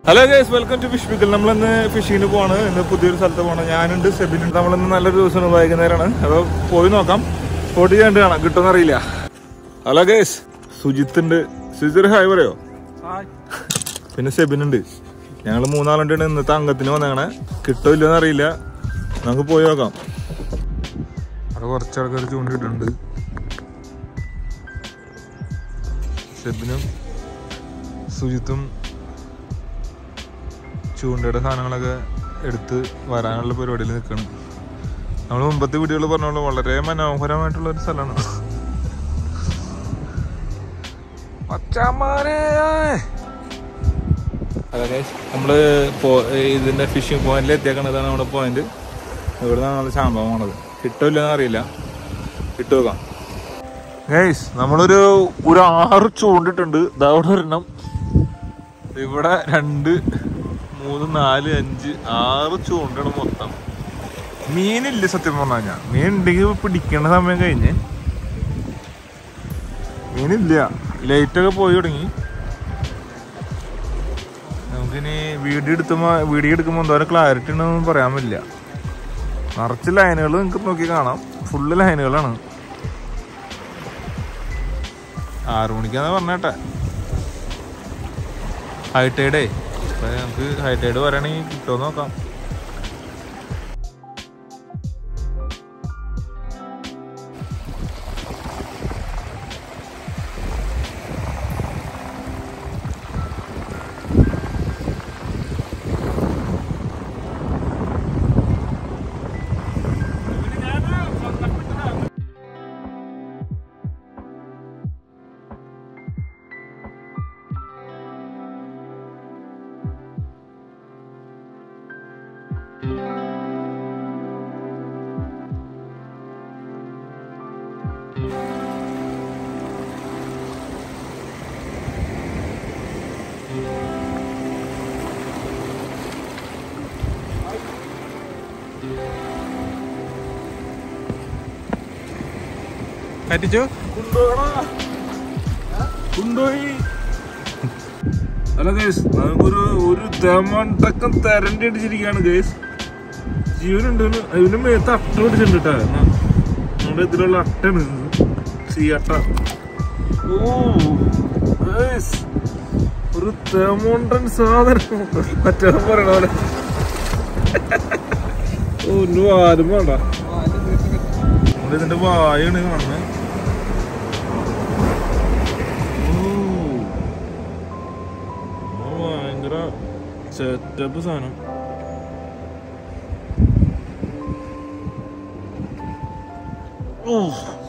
Hello guys welcome to fish pickle നമ്മളിന്ന് ഫിഷിങ്ങിന് പോവാണ് ഇന്ന് പുതിയൊരു സ്ഥലത്ത് പോകണം ഞാനുണ്ട് സെബിനുണ്ട് നമ്മളിന്ന് നല്ലൊരു ദിവസമാണ് വൈകുന്നേരമാണ് അപ്പോൾ പോയി നോക്കാം സ്പോട്ട് ചെയ്യാണ്ട് കാണാം കിട്ടുമെന്ന് അറിയില്ല ഹലോ ഗൈസ് സുജിത്ത് ഉണ്ട് സുജിത്ത് ഒരു ഹായ് പറയോ പിന്നെ സെബിനുണ്ട് ഞങ്ങൾ മൂന്നാളുണ്ട് ഇന്നത്തെ അംഗത്തിന് വന്നേക്കണേ കിട്ടോ ഇല്ലെന്ന് അറിയില്ല നമുക്ക് പോയി നോക്കാം അവിടെ കുറച്ച് ആൾക്കാർ ചൂണ്ടിട്ടുണ്ട് സെബിനും സുജിത്തും ചൂണ്ടയുടെ സാധനങ്ങളൊക്കെ എടുത്ത് വരാനുള്ള പരിപാടിയിൽ നിൽക്കണം നമ്മൾ മുമ്പത്തെ വീഡിയോയിൽ പറഞ്ഞോളൂ വളരെ മനോഹരമായിട്ടുള്ള ഒരു സ്ഥലമാണ് മച്ചാമാരെ അതെ നമ്മള് പോ- ഇതിന്റെ ഫിഷിംഗ് പോയിന്റിൽ എത്തിയേക്കണതാണ് നമ്മുടെ പോയിന്റ് ഇവിടെ നിന്നാണ് നമ്മൾ ശാമ്പം പോണത് കിട്ടില്ലെന്ന് അറിയില്ല കിട്ടുക ഗൈസ് നമ്മളൊരു ഒരു ആറ് ചൂണ്ടിട്ടുണ്ട് ഇതാ അവിടെ ഒരെണ്ണം ഇവിടെ രണ്ട് മൂന്ന് നാല് അഞ്ച് ആറ് ചൂണ്ടാണ് മൊത്തം മീനില്ല സത്യം പറഞ്ഞു കഴിഞ്ഞാൽ മീൻ ഉണ്ടെങ്കിൽ പിടിക്കേണ്ട സമയം കഴിഞ്ഞ് മീനില്ല ലൈറ്റൊക്കെ പോയി തുടങ്ങി നമുക്കിനി വീഡിയോ എടുത്തുമ്പോ വീഡിയോ എടുക്കുമ്പോൾ എന്തോരം ക്ലാരിറ്റി ഉണ്ടെന്നൊന്നും പറയാൻ പറ്റില്ല നിറച്ച് ലൈനുകൾ നിങ്ങൾക്ക് നോക്കി കാണാം ഫുള്ള് ലൈനുകളാണ് ആറു മണിക്കാന്ന് പറഞ്ഞേട്ടെ ഹൈറ്റൈഡേ അപ്പൊ നമുക്ക് ഹൈറ്റൈഡ് വരാണെങ്കിൽ കിട്ടുമോ നോക്കാം പറ്റിച്ചോ കൊണ്ടുപോയി അല്ല ഗേസ് നമുക്കൊരു ഒരു ദമണ്ടക്കം തരണ്ടി അടിച്ചിരിക്കുകയാണ് ഗേസ് ജീവനുണ്ട് ഇതിന്. ഇതിന്റെ മേത്ത് അട്ട പിടിച്ചിട്ടുണ്ട് കേട്ടോ നമ്മുടെ ഇതിലുള്ള അട്ടയാണ് സീ അട്ട ഓ ഗേസ് ഒരു തെമോണ്ടൻ സാധനം മറ്റേ പറയണ പോലെ ഓ ഇന്ന് ആരും വേണ്ട നമ്മുടെ ഇതിന്റെ വായാണ് കാണുന്നത് ഓ ഓ, ഭയങ്കര സെറ്റപ്പ് സാധനം ഓ